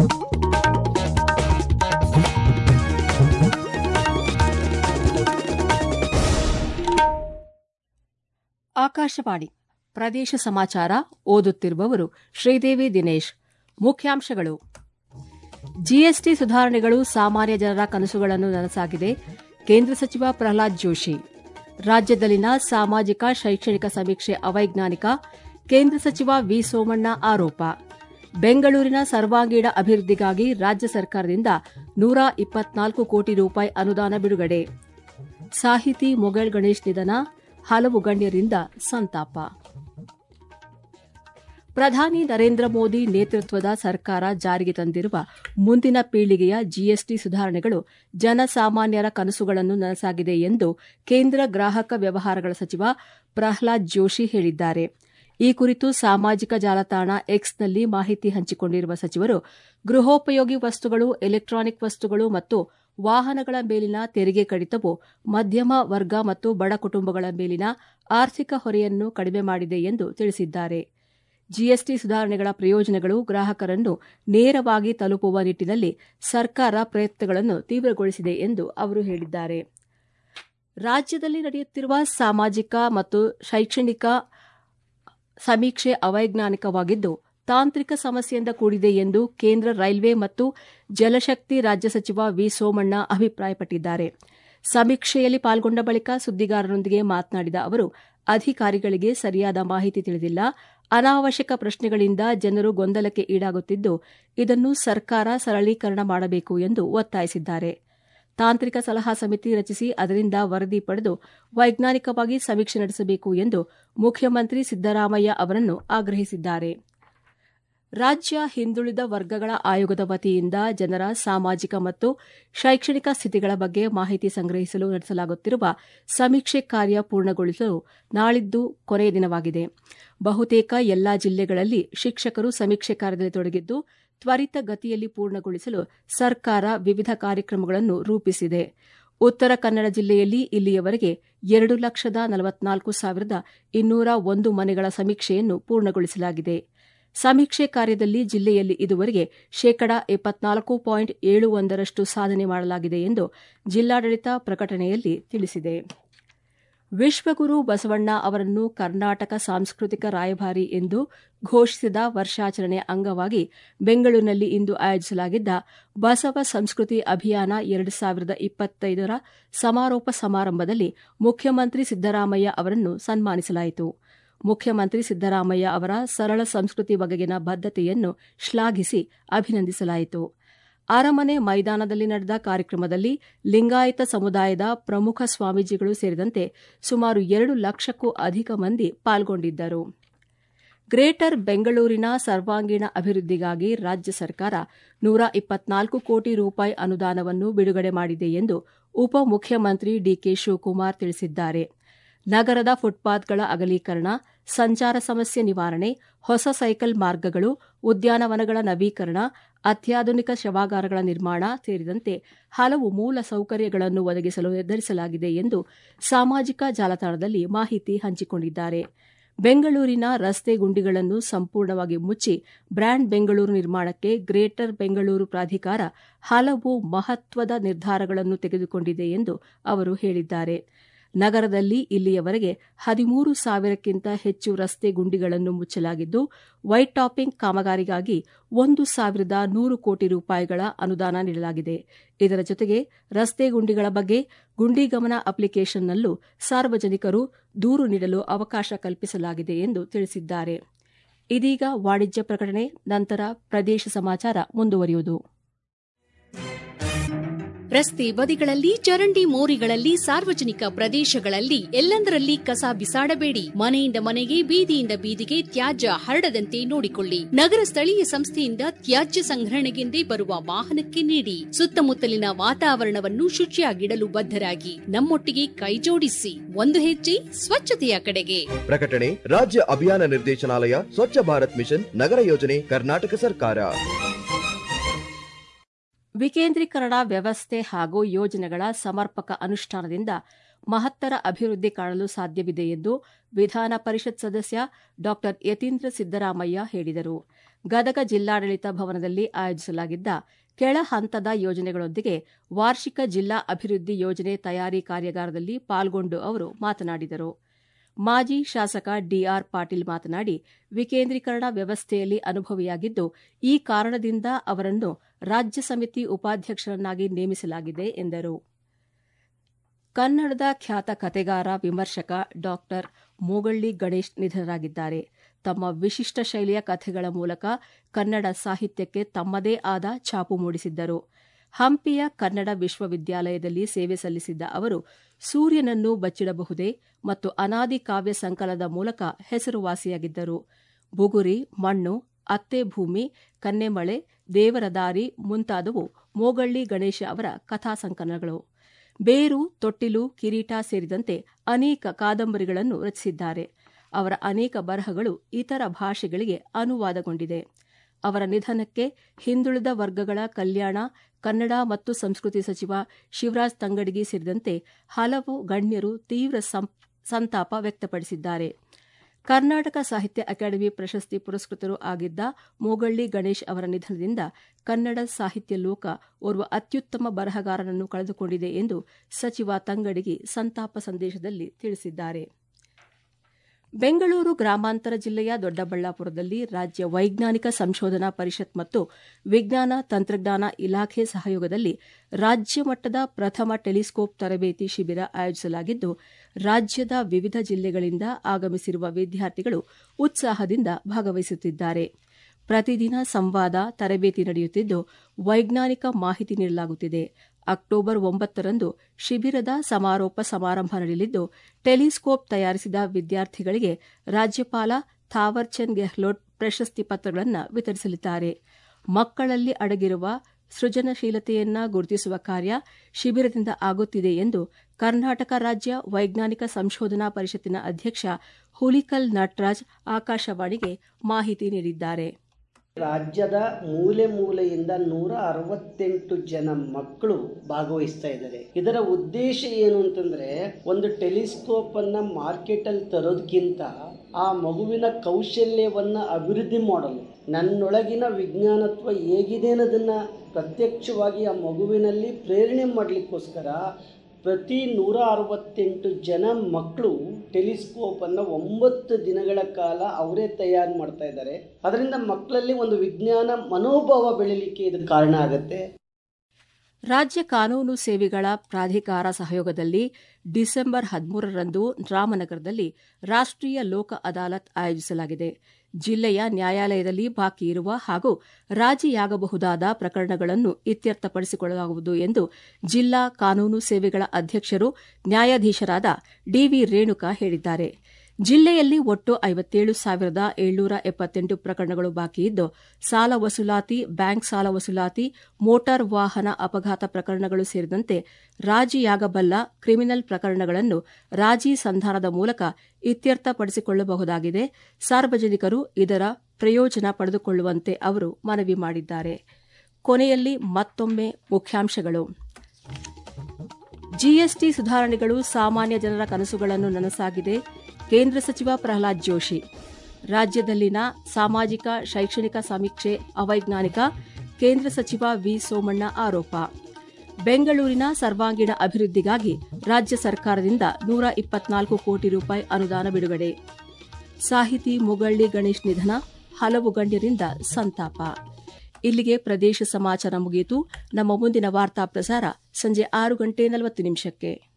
ಆಕಾಶವಾಣಿ ಪ್ರದೇಶ ಸಮಾಚಾರ ಓದುತ್ತಿರುವವರು ಶ್ರೀದೇವಿ ದಿನೇಶ್ ಮುಖ್ಯಾಂಶಗಳು ಜಿಎಸ್ಟಿ ಸುಧಾರಣೆಗಳು ಸಾಮಾನ್ಯ ಜನರ ಕನಸುಗಳನ್ನು ನನಸಾಗಿದೆ ಕೇಂದ್ರ ಸಚಿವ ಪ್ರಹ್ಲಾದ್ ಜೋಶಿ ರಾಜ್ಯದಲ್ಲಿನ ಸಾಮಾಜಿಕ ಶೈಕ್ಷಣಿಕ ಸಮೀಕ್ಷೆ ಅವೈಜ್ಞಾನಿಕ ಕೇಂದ್ರ ಸಚಿವ ವಿ ಸೋಮಣ್ಣ ಆರೋಪ ಬೆಂಗಳೂರಿನ ಸರ್ವಾಂಗೀಣ ಅಭಿವೃದ್ಧಿಗಾಗಿ ರಾಜ್ಯ ಸರ್ಕಾರದಿಂದ ನೂರ ಇಪ್ಪತ್ನಾಲ್ಕು ಕೋಟಿ ರೂಪಾಯಿ ಅನುದಾನ ಬಿಡುಗಡೆ ಸಾಹಿತಿ ಮೊಘಲ್ ಗಣೇಶ್ ನಿಧನ ಹಲವು ಗಣ್ಯರಿಂದ ಸಂತಾಪ ಪ್ರಧಾನಿ ನರೇಂದ್ರ ಮೋದಿ ನೇತೃತ್ವದ ಸರ್ಕಾರ ಜಾರಿಗೆ ತಂದಿರುವ ಮುಂದಿನ ಪೀಳಿಗೆಯ ಜಿಎಸ್ಟಿ ಸುಧಾರಣೆಗಳು ಜನಸಾಮಾನ್ಯರ ಕನಸುಗಳನ್ನು ನನಸಾಗಿದೆ ಎಂದು ಕೇಂದ್ರ ಗ್ರಾಹಕ ವ್ಯವಹಾರಗಳ ಸಚಿವ ಪ್ರಹ್ಲಾದ್ ಜೋಶಿ ಹೇಳಿದ್ದಾರೆ ಈ ಕುರಿತು ಸಾಮಾಜಿಕ ಜಾಲತಾಣ ಎಕ್ಸ್ನಲ್ಲಿ ಮಾಹಿತಿ ಹಂಚಿಕೊಂಡಿರುವ ಸಚಿವರು ಗೃಹೋಪಯೋಗಿ ವಸ್ತುಗಳು ಎಲೆಕ್ಟ್ರಾನಿಕ್ ವಸ್ತುಗಳು ಮತ್ತು ವಾಹನಗಳ ಮೇಲಿನ ತೆರಿಗೆ ಕಡಿತವು ಮಧ್ಯಮ ವರ್ಗ ಮತ್ತು ಬಡ ಕುಟುಂಬಗಳ ಮೇಲಿನ ಆರ್ಥಿಕ ಹೊರೆಯನ್ನು ಕಡಿಮೆ ಮಾಡಿದೆ ಎಂದು ತಿಳಿಸಿದ್ದಾರೆ ಜಿಎಸ್ಟಿ ಸುಧಾರಣೆಗಳ ಪ್ರಯೋಜನಗಳು ಗ್ರಾಹಕರನ್ನು ನೇರವಾಗಿ ತಲುಪುವ ನಿಟ್ಟಿನಲ್ಲಿ ಸರ್ಕಾರ ಪ್ರಯತ್ನಗಳನ್ನು ತೀವ್ರಗೊಳಿಸಿದೆ ಎಂದು ಅವರು ಹೇಳಿದ್ದಾರೆ ರಾಜ್ಯದಲ್ಲಿ ನಡೆಯುತ್ತಿರುವ ಸಾಮಾಜಿಕ ಮತ್ತು ಶೈಕ್ಷಣಿಕ ಸಮೀಕ್ಷೆ ಅವೈಜ್ಞಾನಿಕವಾಗಿದ್ದು ತಾಂತ್ರಿಕ ಸಮಸ್ಯೆಯಿಂದ ಕೂಡಿದೆ ಎಂದು ಕೇಂದ್ರ ರೈಲ್ವೆ ಮತ್ತು ಜಲಶಕ್ತಿ ರಾಜ್ಯ ಸಚಿವ ವಿ ಸೋಮಣ್ಣ ಅಭಿಪ್ರಾಯಪಟ್ಟಿದ್ದಾರೆ ಸಮೀಕ್ಷೆಯಲ್ಲಿ ಪಾಲ್ಗೊಂಡ ಬಳಿಕ ಸುದ್ದಿಗಾರರೊಂದಿಗೆ ಮಾತನಾಡಿದ ಅವರು ಅಧಿಕಾರಿಗಳಿಗೆ ಸರಿಯಾದ ಮಾಹಿತಿ ತಿಳಿದಿಲ್ಲ ಅನಾವಶ್ಯಕ ಪ್ರಶ್ನೆಗಳಿಂದ ಜನರು ಗೊಂದಲಕ್ಕೆ ಈಡಾಗುತ್ತಿದ್ದು ಇದನ್ನು ಸರ್ಕಾರ ಸರಳೀಕರಣ ಮಾಡಬೇಕು ಎಂದು ಒತ್ತಾಯಿಸಿದ್ದಾರೆ ತಾಂತ್ರಿಕ ಸಲಹಾ ಸಮಿತಿ ರಚಿಸಿ ಅದರಿಂದ ವರದಿ ಪಡೆದು ವೈಜ್ಞಾನಿಕವಾಗಿ ಸಮೀಕ್ಷೆ ನಡೆಸಬೇಕು ಎಂದು ಮುಖ್ಯಮಂತ್ರಿ ಸಿದ್ದರಾಮಯ್ಯ ಅವರನ್ನು ಆಗ್ರಹಿಸಿದ್ದಾರೆ ರಾಜ್ಯ ಹಿಂದುಳಿದ ವರ್ಗಗಳ ಆಯೋಗದ ವತಿಯಿಂದ ಜನರ ಸಾಮಾಜಿಕ ಮತ್ತು ಶೈಕ್ಷಣಿಕ ಸ್ಥಿತಿಗಳ ಬಗ್ಗೆ ಮಾಹಿತಿ ಸಂಗ್ರಹಿಸಲು ನಡೆಸಲಾಗುತ್ತಿರುವ ಸಮೀಕ್ಷೆ ಕಾರ್ಯ ಪೂರ್ಣಗೊಳಿಸಲು ನಾಳಿದ್ದು ಕೊನೆಯ ದಿನವಾಗಿದೆ ಬಹುತೇಕ ಎಲ್ಲಾ ಜಿಲ್ಲೆಗಳಲ್ಲಿ ಶಿಕ್ಷಕರು ಸಮೀಕ್ಷೆ ಕಾರ್ಯದಲ್ಲಿ ತೊಡಗಿದ್ದು ತ್ವರಿತ ಗತಿಯಲ್ಲಿ ಪೂರ್ಣಗೊಳಿಸಲು ಸರ್ಕಾರ ವಿವಿಧ ಕಾರ್ಯಕ್ರಮಗಳನ್ನು ರೂಪಿಸಿದೆ ಉತ್ತರ ಕನ್ನಡ ಜಿಲ್ಲೆಯಲ್ಲಿ ಇಲ್ಲಿಯವರೆಗೆ ಎರಡು ಲಕ್ಷದ ನಲವತ್ನಾಲ್ಕು ಸಾವಿರದ ಇನ್ನೂರ ಒಂದು ಮನೆಗಳ ಸಮೀಕ್ಷೆಯನ್ನು ಪೂರ್ಣಗೊಳಿಸಲಾಗಿದೆ ಸಮೀಕ್ಷೆ ಕಾರ್ಯದಲ್ಲಿ ಜಿಲ್ಲೆಯಲ್ಲಿ ಇದುವರೆಗೆ ಶೇಕಡಾ ಎಪ್ಪತ್ನಾಲ್ಕು ಪಾಯಿಂಟ್ ಏಳು ಒಂದರಷ್ಟು ಸಾಧನೆ ಮಾಡಲಾಗಿದೆ ಎಂದು ಜಿಲ್ಲಾಡಳಿತ ಪ್ರಕಟಣೆಯಲ್ಲಿ ತಿಳಿಸಿದೆ ವಿಶ್ವಗುರು ಬಸವಣ್ಣ ಅವರನ್ನು ಕರ್ನಾಟಕ ಸಾಂಸ್ಕೃತಿಕ ರಾಯಭಾರಿ ಎಂದು ಘೋಷಿಸಿದ ವರ್ಷಾಚರಣೆ ಅಂಗವಾಗಿ ಬೆಂಗಳೂರಿನಲ್ಲಿ ಇಂದು ಆಯೋಜಿಸಲಾಗಿದ್ದ ಬಸವ ಸಂಸ್ಕೃತಿ ಅಭಿಯಾನ ಎರಡು ಸಾವಿರದ ಇಪ್ಪತ್ತೈದರ ಸಮಾರೋಪ ಸಮಾರಂಭದಲ್ಲಿ ಮುಖ್ಯಮಂತ್ರಿ ಸಿದ್ದರಾಮಯ್ಯ ಅವರನ್ನು ಸನ್ಮಾನಿಸಲಾಯಿತು ಮುಖ್ಯಮಂತ್ರಿ ಸಿದ್ದರಾಮಯ್ಯ ಅವರ ಸರಳ ಸಂಸ್ಕೃತಿ ಬಗೆಗಿನ ಬದ್ಧತೆಯನ್ನು ಶ್ಲಾಘಿಸಿ ಅಭಿನಂದಿಸಲಾಯಿತು ಅರಮನೆ ಮೈದಾನದಲ್ಲಿ ನಡೆದ ಕಾರ್ಯಕ್ರಮದಲ್ಲಿ ಲಿಂಗಾಯತ ಸಮುದಾಯದ ಪ್ರಮುಖ ಸ್ವಾಮೀಜಿಗಳು ಸೇರಿದಂತೆ ಸುಮಾರು ಎರಡು ಲಕ್ಷಕ್ಕೂ ಅಧಿಕ ಮಂದಿ ಪಾಲ್ಗೊಂಡಿದ್ದರು ಗ್ರೇಟರ್ ಬೆಂಗಳೂರಿನ ಸರ್ವಾಂಗೀಣ ಅಭಿವೃದ್ಧಿಗಾಗಿ ರಾಜ್ಯ ಸರ್ಕಾರ ನೂರ ಇಪ್ಪತ್ನಾಲ್ಕು ಕೋಟಿ ರೂಪಾಯಿ ಅನುದಾನವನ್ನು ಬಿಡುಗಡೆ ಮಾಡಿದೆ ಎಂದು ಉಪಮುಖ್ಯಮಂತ್ರಿ ಡಿಕೆ ಶಿವಕುಮಾರ್ ತಿಳಿಸಿದ್ದಾರೆ ನಗರದ ಫುಟ್ಪಾತ್ಗಳ ಅಗಲೀಕರಣ ಸಂಚಾರ ಸಮಸ್ಯೆ ನಿವಾರಣೆ ಹೊಸ ಸೈಕಲ್ ಮಾರ್ಗಗಳು ಉದ್ಯಾನವನಗಳ ನವೀಕರಣ ಅತ್ಯಾಧುನಿಕ ಶವಾಗಾರಗಳ ನಿರ್ಮಾಣ ಸೇರಿದಂತೆ ಹಲವು ಮೂಲ ಸೌಕರ್ಯಗಳನ್ನು ಒದಗಿಸಲು ನಿರ್ಧರಿಸಲಾಗಿದೆ ಎಂದು ಸಾಮಾಜಿಕ ಜಾಲತಾಣದಲ್ಲಿ ಮಾಹಿತಿ ಹಂಚಿಕೊಂಡಿದ್ದಾರೆ ಬೆಂಗಳೂರಿನ ರಸ್ತೆ ಗುಂಡಿಗಳನ್ನು ಸಂಪೂರ್ಣವಾಗಿ ಮುಚ್ಚಿ ಬ್ರ್ಯಾಂಡ್ ಬೆಂಗಳೂರು ನಿರ್ಮಾಣಕ್ಕೆ ಗ್ರೇಟರ್ ಬೆಂಗಳೂರು ಪ್ರಾಧಿಕಾರ ಹಲವು ಮಹತ್ವದ ನಿರ್ಧಾರಗಳನ್ನು ತೆಗೆದುಕೊಂಡಿದೆ ಎಂದು ಅವರು ಹೇಳಿದ್ದಾರೆ ನಗರದಲ್ಲಿ ಇಲ್ಲಿಯವರೆಗೆ ಹದಿಮೂರು ಸಾವಿರಕ್ಕಿಂತ ಹೆಚ್ಚು ರಸ್ತೆ ಗುಂಡಿಗಳನ್ನು ಮುಚ್ಚಲಾಗಿದ್ದು ವೈಟ್ ಟಾಪಿಂಗ್ ಕಾಮಗಾರಿಗಾಗಿ ಒಂದು ಸಾವಿರದ ನೂರು ಕೋಟಿ ರೂಪಾಯಿಗಳ ಅನುದಾನ ನೀಡಲಾಗಿದೆ ಇದರ ಜೊತೆಗೆ ರಸ್ತೆ ಗುಂಡಿಗಳ ಬಗ್ಗೆ ಗುಂಡಿಗಮನ ಅಪ್ಲಿಕೇಶನ್ನಲ್ಲೂ ಸಾರ್ವಜನಿಕರು ದೂರು ನೀಡಲು ಅವಕಾಶ ಕಲ್ಪಿಸಲಾಗಿದೆ ಎಂದು ತಿಳಿಸಿದ್ದಾರೆ ಇದೀಗ ವಾಣಿಜ್ಯ ಪ್ರಕಟಣೆ ನಂತರ ಪ್ರದೇಶ ಸಮಾಚಾರ ಮುಂದುವರಿಯುವುದು ರಸ್ತೆ ಬದಿಗಳಲ್ಲಿ ಚರಂಡಿ ಮೋರಿಗಳಲ್ಲಿ ಸಾರ್ವಜನಿಕ ಪ್ರದೇಶಗಳಲ್ಲಿ ಎಲ್ಲೆಂದರಲ್ಲಿ ಕಸ ಬಿಸಾಡಬೇಡಿ ಮನೆಯಿಂದ ಮನೆಗೆ ಬೀದಿಯಿಂದ ಬೀದಿಗೆ ತ್ಯಾಜ್ಯ ಹರಡದಂತೆ ನೋಡಿಕೊಳ್ಳಿ ನಗರ ಸ್ಥಳೀಯ ಸಂಸ್ಥೆಯಿಂದ ತ್ಯಾಜ್ಯ ಸಂಗ್ರಹಣೆಗೆಂದೇ ಬರುವ ವಾಹನಕ್ಕೆ ನೀಡಿ ಸುತ್ತಮುತ್ತಲಿನ ವಾತಾವರಣವನ್ನು ಶುಚಿಯಾಗಿಡಲು ಬದ್ಧರಾಗಿ ನಮ್ಮೊಟ್ಟಿಗೆ ಕೈಜೋಡಿಸಿ ಒಂದು ಹೆಜ್ಜೆ ಸ್ವಚ್ಛತೆಯ ಕಡೆಗೆ ಪ್ರಕಟಣೆ ರಾಜ್ಯ ಅಭಿಯಾನ ನಿರ್ದೇಶನಾಲಯ ಸ್ವಚ್ಛ ಭಾರತ್ ಮಿಷನ್ ನಗರ ಯೋಜನೆ ಕರ್ನಾಟಕ ಸರ್ಕಾರ ವಿಕೇಂದ್ರೀಕರಣ ವ್ಯವಸ್ಥೆ ಹಾಗೂ ಯೋಜನೆಗಳ ಸಮರ್ಪಕ ಅನುಷ್ಠಾನದಿಂದ ಮಹತ್ತರ ಅಭಿವೃದ್ಧಿ ಕಾಣಲು ಸಾಧ್ಯವಿದೆ ಎಂದು ವಿಧಾನ ಪರಿಷತ್ ಸದಸ್ಯ ಡಾ ಯತೀಂದ್ರ ಸಿದ್ದರಾಮಯ್ಯ ಹೇಳಿದರು ಗದಗ ಜಿಲ್ಲಾಡಳಿತ ಭವನದಲ್ಲಿ ಆಯೋಜಿಸಲಾಗಿದ್ದ ಕೆಳ ಹಂತದ ಯೋಜನೆಗಳೊಂದಿಗೆ ವಾರ್ಷಿಕ ಜಿಲ್ಲಾ ಅಭಿವೃದ್ಧಿ ಯೋಜನೆ ತಯಾರಿ ಕಾರ್ಯಾಗಾರದಲ್ಲಿ ಪಾಲ್ಗೊಂಡು ಅವರು ಮಾತನಾಡಿದರು ಮಾಜಿ ಶಾಸಕ ಡಿಆರ್ ಪಾಟೀಲ್ ಮಾತನಾಡಿ ವಿಕೇಂದ್ರೀಕರಣ ವ್ಯವಸ್ಥೆಯಲ್ಲಿ ಅನುಭವಿಯಾಗಿದ್ದು ಈ ಕಾರಣದಿಂದ ಅವರನ್ನು ರಾಜ್ಯ ಸಮಿತಿ ಉಪಾಧ್ಯಕ್ಷರನ್ನಾಗಿ ನೇಮಿಸಲಾಗಿದೆ ಎಂದರು ಕನ್ನಡದ ಖ್ಯಾತ ಕತೆಗಾರ ವಿಮರ್ಶಕ ಡಾಕ್ಟರ್ ಮೋಗಳ್ಳಿ ಗಣೇಶ್ ನಿಧನರಾಗಿದ್ದಾರೆ ತಮ್ಮ ವಿಶಿಷ್ಟ ಶೈಲಿಯ ಕಥೆಗಳ ಮೂಲಕ ಕನ್ನಡ ಸಾಹಿತ್ಯಕ್ಕೆ ತಮ್ಮದೇ ಆದ ಛಾಪು ಮೂಡಿಸಿದ್ದರು ಹಂಪಿಯ ಕನ್ನಡ ವಿಶ್ವವಿದ್ಯಾಲಯದಲ್ಲಿ ಸೇವೆ ಸಲ್ಲಿಸಿದ್ದ ಅವರು ಸೂರ್ಯನನ್ನು ಬಚ್ಚಿಡಬಹುದೇ ಮತ್ತು ಅನಾದಿ ಕಾವ್ಯ ಸಂಕಲನದ ಮೂಲಕ ಹೆಸರುವಾಸಿಯಾಗಿದ್ದರು ಬುಗುರಿ ಮಣ್ಣು ಅತ್ತೆ ಭೂಮಿ ಕನ್ನೆಮಳೆ ದೇವರ ದಾರಿ ಮುಂತಾದವು ಮೋಗಳ್ಳಿ ಗಣೇಶ ಅವರ ಕಥಾ ಸಂಕಲನಗಳು ಬೇರು ತೊಟ್ಟಿಲು ಕಿರೀಟ ಸೇರಿದಂತೆ ಅನೇಕ ಕಾದಂಬರಿಗಳನ್ನು ರಚಿಸಿದ್ದಾರೆ ಅವರ ಅನೇಕ ಬರಹಗಳು ಇತರ ಭಾಷೆಗಳಿಗೆ ಅನುವಾದಗೊಂಡಿದೆ ಅವರ ನಿಧನಕ್ಕೆ ಹಿಂದುಳಿದ ವರ್ಗಗಳ ಕಲ್ಯಾಣ ಕನ್ನಡ ಮತ್ತು ಸಂಸ್ಕೃತಿ ಸಚಿವ ಶಿವರಾಜ್ ತಂಗಡಗಿ ಸೇರಿದಂತೆ ಹಲವು ಗಣ್ಯರು ತೀವ್ರ ಸಂತಾಪ ವ್ಯಕ್ತಪಡಿಸಿದ್ದಾರೆ ಕರ್ನಾಟಕ ಸಾಹಿತ್ಯ ಅಕಾಡೆಮಿ ಪ್ರಶಸ್ತಿ ಪುರಸ್ಕೃತರೂ ಆಗಿದ್ದ ಮೋಗಳ್ಳಿ ಗಣೇಶ್ ಅವರ ನಿಧನದಿಂದ ಕನ್ನಡ ಸಾಹಿತ್ಯ ಲೋಕ ಓರ್ವ ಅತ್ಯುತ್ತಮ ಬರಹಗಾರನನ್ನು ಕಳೆದುಕೊಂಡಿದೆ ಎಂದು ಸಚಿವ ತಂಗಡಗಿ ಸಂತಾಪ ಸಂದೇಶದಲ್ಲಿ ತಿಳಿಸಿದ್ದಾರೆ ಬೆಂಗಳೂರು ಗ್ರಾಮಾಂತರ ಜಿಲ್ಲೆಯ ದೊಡ್ಡಬಳ್ಳಾಪುರದಲ್ಲಿ ರಾಜ್ಯ ವೈಜ್ಞಾನಿಕ ಸಂಶೋಧನಾ ಪರಿಷತ್ ಮತ್ತು ವಿಜ್ಞಾನ ತಂತ್ರಜ್ಞಾನ ಇಲಾಖೆ ಸಹಯೋಗದಲ್ಲಿ ರಾಜ್ಯ ಮಟ್ಟದ ಪ್ರಥಮ ಟೆಲಿಸ್ಕೋಪ್ ತರಬೇತಿ ಶಿಬಿರ ಆಯೋಜಿಸಲಾಗಿದ್ದು ರಾಜ್ಯದ ವಿವಿಧ ಜಿಲ್ಲೆಗಳಿಂದ ಆಗಮಿಸಿರುವ ವಿದ್ಯಾರ್ಥಿಗಳು ಉತ್ಸಾಹದಿಂದ ಭಾಗವಹಿಸುತ್ತಿದ್ದಾರೆ ಪ್ರತಿದಿನ ಸಂವಾದ ತರಬೇತಿ ನಡೆಯುತ್ತಿದ್ದು ವೈಜ್ಞಾನಿಕ ಮಾಹಿತಿ ನೀಡಲಾಗುತ್ತಿದೆ ಅಕ್ಟೋಬರ್ ಒಂಬತ್ತರಂದು ಶಿಬಿರದ ಸಮಾರೋಪ ಸಮಾರಂಭ ನಡೆಯಲಿದ್ದು ಟೆಲಿಸ್ಕೋಪ್ ತಯಾರಿಸಿದ ವಿದ್ಯಾರ್ಥಿಗಳಿಗೆ ರಾಜ್ಯಪಾಲ ಥಾವರ್ಚಂದ್ ಗೆಹ್ಲೋಟ್ ಪ್ರಶಸ್ತಿ ಪತ್ರಗಳನ್ನು ವಿತರಿಸಲಿದ್ದಾರೆ ಮಕ್ಕಳಲ್ಲಿ ಅಡಗಿರುವ ಸೃಜನಶೀಲತೆಯನ್ನ ಗುರುತಿಸುವ ಕಾರ್ಯ ಶಿಬಿರದಿಂದ ಆಗುತ್ತಿದೆ ಎಂದು ಕರ್ನಾಟಕ ರಾಜ್ಯ ವೈಜ್ಞಾನಿಕ ಸಂಶೋಧನಾ ಪರಿಷತ್ತಿನ ಅಧ್ಯಕ್ಷ ಹುಲಿಕಲ್ ನಟರಾಜ್ ಆಕಾಶವಾಣಿಗೆ ಮಾಹಿತಿ ನೀಡಿದ್ದಾರೆ ರಾಜ್ಯದ ಮೂಲೆ ಮೂಲೆಯಿಂದ ನೂರ ಅರವತ್ತೆಂಟು ಜನ ಮಕ್ಕಳು ಭಾಗವಹಿಸ್ತಾ ಇದ್ದಾರೆ ಇದರ ಉದ್ದೇಶ ಏನು ಅಂತಂದ್ರೆ ಒಂದು ಟೆಲಿಸ್ಕೋಪ್ ಅನ್ನ ಮಾರ್ಕೆಟ್ ಅಲ್ಲಿ ತರೋದಕ್ಕಿಂತ ಆ ಮಗುವಿನ ಕೌಶಲ್ಯವನ್ನ ಅಭಿವೃದ್ಧಿ ಮಾಡಲು ನನ್ನೊಳಗಿನ ವಿಜ್ಞಾನತ್ವ ಹೇಗಿದೆ ಅನ್ನೋದನ್ನ ಪ್ರತ್ಯಕ್ಷವಾಗಿ ಆ ಮಗುವಿನಲ್ಲಿ ಪ್ರೇರಣೆ ಮಾಡಲಿಕ್ಕೋಸ್ಕರ ಪ್ರತಿ ನೂರ ಅರವತ್ತೆಂಟು ಜನ ಮಕ್ಕಳು ಟೆಲಿಸ್ಕೋಪನ್ನು ಒಂಬತ್ತು ದಿನಗಳ ಕಾಲ ಅವರೇ ತಯಾರು ಮಾಡ್ತಾ ಇದ್ದಾರೆ ಅದರಿಂದ ಮಕ್ಕಳಲ್ಲಿ ಒಂದು ವಿಜ್ಞಾನ ಮನೋಭಾವ ಬೆಳೀಲಿಕ್ಕೆ ಇದು ಕಾರಣ ಆಗುತ್ತೆ ರಾಜ್ಯ ಕಾನೂನು ಸೇವೆಗಳ ಪ್ರಾಧಿಕಾರ ಸಹಯೋಗದಲ್ಲಿ ಡಿಸೆಂಬರ್ ಹದಿಮೂರರಂದು ರಾಮನಗರದಲ್ಲಿ ರಾಷ್ಟ್ರೀಯ ಲೋಕ ಅದಾಲತ್ ಆಯೋಜಿಸಲಾಗಿದೆ ಜಿಲ್ಲೆಯ ನ್ಯಾಯಾಲಯದಲ್ಲಿ ಬಾಕಿ ಇರುವ ಹಾಗೂ ರಾಜಿಯಾಗಬಹುದಾದ ಪ್ರಕರಣಗಳನ್ನು ಇತ್ಯರ್ಥಪಡಿಸಿಕೊಳ್ಳಲಾಗುವುದು ಎಂದು ಜಿಲ್ಲಾ ಕಾನೂನು ಸೇವೆಗಳ ಅಧ್ಯಕ್ಷರು ನ್ಯಾಯಾಧೀಶರಾದ ಡಿವಿ ರೇಣುಕಾ ಹೇಳಿದ್ದಾರೆ ಜಿಲ್ಲೆಯಲ್ಲಿ ಒಟ್ಟು ಐವತ್ತೇಳು ಸಾವಿರದ ಏಳ್ನೂರ ಎಪ್ಪತ್ತೆಂಟು ಪ್ರಕರಣಗಳು ಬಾಕಿ ಇದ್ದು ಸಾಲ ವಸೂಲಾತಿ ಬ್ಯಾಂಕ್ ಸಾಲ ವಸೂಲಾತಿ ಮೋಟಾರ್ ವಾಹನ ಅಪಘಾತ ಪ್ರಕರಣಗಳು ಸೇರಿದಂತೆ ರಾಜಿಯಾಗಬಲ್ಲ ಕ್ರಿಮಿನಲ್ ಪ್ರಕರಣಗಳನ್ನು ರಾಜಿ ಸಂಧಾನದ ಮೂಲಕ ಇತ್ಯರ್ಥಪಡಿಸಿಕೊಳ್ಳಬಹುದಾಗಿದೆ ಸಾರ್ವಜನಿಕರು ಇದರ ಪ್ರಯೋಜನ ಪಡೆದುಕೊಳ್ಳುವಂತೆ ಅವರು ಮನವಿ ಮಾಡಿದ್ದಾರೆ ಕೊನೆಯಲ್ಲಿ ಮತ್ತೊಮ್ಮೆ ಮುಖ್ಯಾಂಶಗಳು ಜಿಎಸ್ಟಿ ಸುಧಾರಣೆಗಳು ಸಾಮಾನ್ಯ ಜನರ ಕನಸುಗಳನ್ನು ನನಸಾಗಿದೆ ಕೇಂದ್ರ ಸಚಿವ ಪ್ರಹ್ಲಾದ್ ಜೋಶಿ ರಾಜ್ಯದಲ್ಲಿನ ಸಾಮಾಜಿಕ ಶೈಕ್ಷಣಿಕ ಸಮೀಕ್ಷೆ ಅವೈಜ್ಞಾನಿಕ ಕೇಂದ್ರ ಸಚಿವ ವಿ ಸೋಮಣ್ಣ ಆರೋಪ ಬೆಂಗಳೂರಿನ ಸರ್ವಾಂಗೀಣ ಅಭಿವೃದ್ಧಿಗಾಗಿ ರಾಜ್ಯ ಸರ್ಕಾರದಿಂದ ನೂರ ಇಪ್ಪತ್ನಾಲ್ಕು ಕೋಟಿ ರೂಪಾಯಿ ಅನುದಾನ ಬಿಡುಗಡೆ ಸಾಹಿತಿ ಮುಗಳ್ಳಿ ಗಣೇಶ್ ನಿಧನ ಹಲವು ಗಣ್ಯರಿಂದ ಸಂತಾಪ ಇಲ್ಲಿಗೆ ಪ್ರದೇಶ ಸಮಾಚಾರ ಮುಗಿಯಿತು ನಮ್ಮ ಮುಂದಿನ ವಾರ್ತಾ ಪ್ರಸಾರ ಸಂಜೆ ಆರು ಗಂಟೆ ನಲವತ್ತು ನಿಮಿಷಕ್ಕೆ